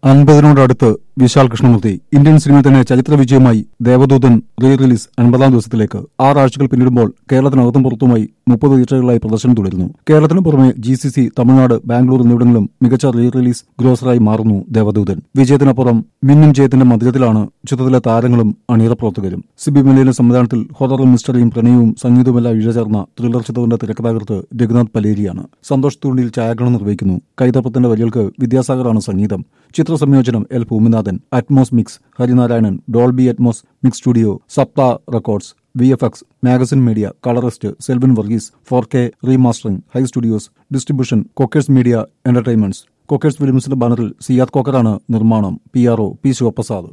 അൻപതിനോടടുത്ത് Vishal Krishnamurthy Indian സിനിമയിൽ തന്നെ ചരിത്ര വിജയമായി ദേവദൂതൻ റീ റിലീസ് അൻപതാം ദിവസത്തിലേക്ക് ആറാഴ്ചകൾ പിന്നിടുമ്പോൾ കേരളത്തിനകത്തും പുറത്തുമായി മുപ്പത് തിയേറ്ററുകളായി പ്രദർശനം തുടരുന്നു കേരളത്തിന് പുറമെ G C C Tamil Nadu Bangalore എന്നിവിടങ്ങളിലും മികച്ച റീ റിലീസ് ഗ്രോസറായി മാറുന്നു ദേവദൂതൻ വിജയത്തിനപ്പുറം മിന്നും ജയത്തിന്റെ മന്ദിരത്തിലാണ് ചിത്രത്തിലെ താരങ്ങളും അണിയറ പ്രവർത്തകരും സിബി മലയിലെ സംവിധാനത്തിൽ ഹൊററും മിസ്റ്ററിയും പ്രണയവും സംഗീതവുമെല്ലാം ഇഴചേർന്ന ത്രില്ലർ ചിത്രത്തിന്റെ തിരക്കഥാകൃത്ത് രഘുനാഥ് പലേരിയാണ് സന്തോഷ് തൂണ്ടിൽ ഛായാഗ്രഹണം നിർവഹിക്കുന്നു കൈതപ്പത്തിന്റെ വരികൾക്ക് വിദ്യാസാഗറാണ് സംഗീതം ചിത്ര സംയോജനം L Bhuminathan Atmos mix Harinarayanan Dolby Atmos mix studio Saptha records V F X magazine media colourist Selvin Varghese four K remastering high studios distribution Kokers media entertainments Kokers ഫിലിംസിന്റെ ബാനറിൽ സിയാദ് കോക്കറാണ് നിർമ്മാണം P R O P Sivaprasad